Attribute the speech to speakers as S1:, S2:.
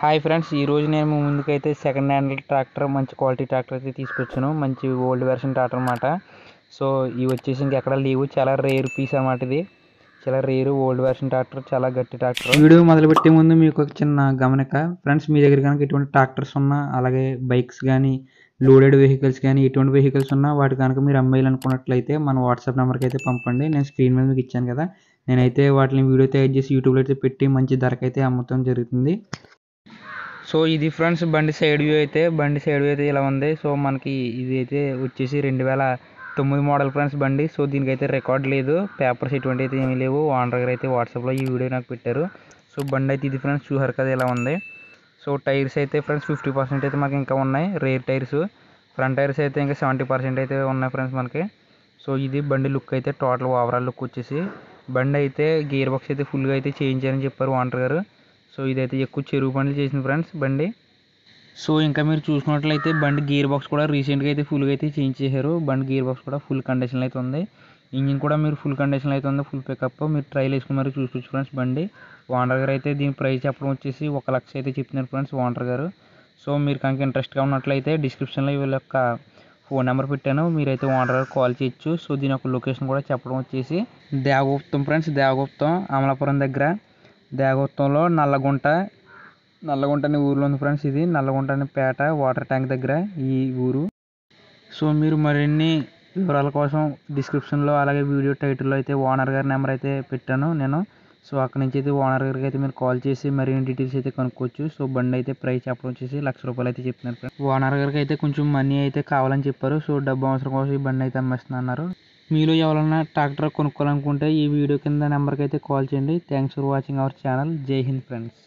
S1: hi friends ఈరోజు నేను మీ ముందుకైతే సెకండ్ హ్యాండ్ ట్రాక్టర్ మంచి క్వాలిటీ ట్రాక్టర్ అయితే తీసుకొచ్చాను మంచి ఓల్డ్ వెర్షన్ ట్రాక్టర్ అనమాట సో ఇవి వచ్చేసి ఇంకెక్కడ లేవు చాలా రేర్ పీస్ అనమాట ఇది చాలా రేరు ఓల్డ్ వెర్షన్ ట్రాక్టర్ చాలా గట్టి ట్రాక్టర్ వీడియో మొదలుపెట్టే ముందు మీకు ఒక చిన్న గమనిక ఫ్రెండ్స్ మీ దగ్గర కనుక ఎటువంటి ట్రాక్టర్స్ ఉన్నా అలాగే బైక్స్ కానీ లోడెడ్ వెహికల్స్ కానీ ఎటువంటి వెహికల్స్ ఉన్నా వాటి కనుక మీరు అమ్మేయాలనుకున్నట్లయితే మన వాట్సాప్ నెంబర్కి అయితే పంపండి నేను స్క్రీన్ మీద మీకు ఇచ్చాను కదా నేనైతే వాటిని వీడియో తయారు చేసి యూట్యూబ్లో అయితే పెట్టి మంచి ధరకైతే అమ్మటం జరుగుతుంది సో ఇది ఫ్రెండ్స్ బండి సైడ్ వ్యూ అయితే బండి సైడ్ వ్యూ అయితే ఇలా ఉంది సో మనకి ఇది అయితే వచ్చేసి రెండు వేల తొమ్మిది మోడల్ ఫ్రెండ్స్ బండి సో దీనికైతే రికార్డ్ లేదు పేపర్స్ ఎటువంటి అయితే ఏమీ లేవు ఓనర్ గారు అయితే వాట్సాప్లో ఈ వీడియో నాకు పెట్టారు సో బండి అయితే ఇది ఫ్రెండ్స్ చూసారు కదా ఇలా ఉంది సో టైర్స్ అయితే ఫ్రెండ్స్ ఫిఫ్టీ పర్సెంట్ అయితే మాకు ఇంకా ఉన్నాయి రేర్ టైర్స్ ఫ్రంట్ టైర్స్ అయితే ఇంకా సెవెంటీ పర్సెంట్ అయితే ఉన్నాయి ఫ్రెండ్స్ మనకి సో ఇది బండి లుక్ అయితే టోటల్ ఓవరాల్ లుక్ వచ్చేసి బండి అయితే గేర్ బాక్స్ అయితే ఫుల్గా అయితే చేయించారని చెప్పారు ఓనర్ గారు సో ఇదైతే ఎక్కువ చెరువు పనులు చేసింది ఫ్రెండ్స్ బండి సో ఇంకా మీరు చూసుకున్నట్లయితే బండి గేర్ బాక్స్ కూడా రీసెంట్గా అయితే ఫుల్గా అయితే చేంజ్ చేశారు బండి గేర్ బాక్స్ కూడా ఫుల్ కండిషన్లో అయితే ఉంది ఇంజిన్ కూడా మీరు ఫుల్ కండిషన్లో అయితే ఉంది ఫుల్ పికప్ మీరు ట్రైల్ వేసుకుని మరి చూసుకోవచ్చు ఫ్రెండ్స్ బండి ఓనర్ గారు అయితే దీని ప్రైస్ చెప్పడం వచ్చేసి ఒక లక్ష అయితే చెప్తున్నారు ఫ్రెండ్స్ ఓనర్ గారు సో మీరు కనుక ఇంట్రెస్ట్గా ఉన్నట్లయితే డిస్క్రిప్షన్లో వీళ్ళ యొక్క ఫోన్ నెంబర్ పెట్టాను మీరైతే ఓనర్ గారు కాల్ చేయొచ్చు సో దీని యొక్క లొకేషన్ కూడా చెప్పడం వచ్చేసి దేవగుప్తం ఫ్రెండ్స్ దేవగుప్తం అమలాపురం దగ్గర దేవగుప్తంలో నల్లగుంట నల్లగుంట అనే ఊర్లో ఉంది ఫ్రెండ్స్ ఇది నల్లగుంట అనే పేట వాటర్ ట్యాంక్ దగ్గర ఈ ఊరు సో మీరు మరిన్ని వివరాల కోసం డిస్క్రిప్షన్లో అలాగే వీడియో టైటిల్లో అయితే ఓనర్ గారి నెంబర్ అయితే పెట్టాను నేను సో అక్కడ నుంచి అయితే ఓనర్ గారికి అయితే మీరు కాల్ చేసి మరిన్ని డీటెయిల్స్ అయితే కనుక్కోవచ్చు సో బండి అయితే ప్రైస్ చెప్పడం వచ్చేసి లక్ష రూపాయలు అయితే చెప్తున్నారు ఫ్రెండ్స్ ఓనర్ గారికి అయితే కొంచెం మనీ అయితే కావాలని చెప్పారు సో డబ్బు అవసరం కోసం ఈ బండి అయితే అమ్మేస్తున్నారు మీలో ఎవరైనా ట్రాక్టర్ కొనుక్కోవాలనుకుంటే ఈ వీడియో కింద నెంబర్కి అయితే కాల్ చేయండి thanks for watching our channel Jai Hind friends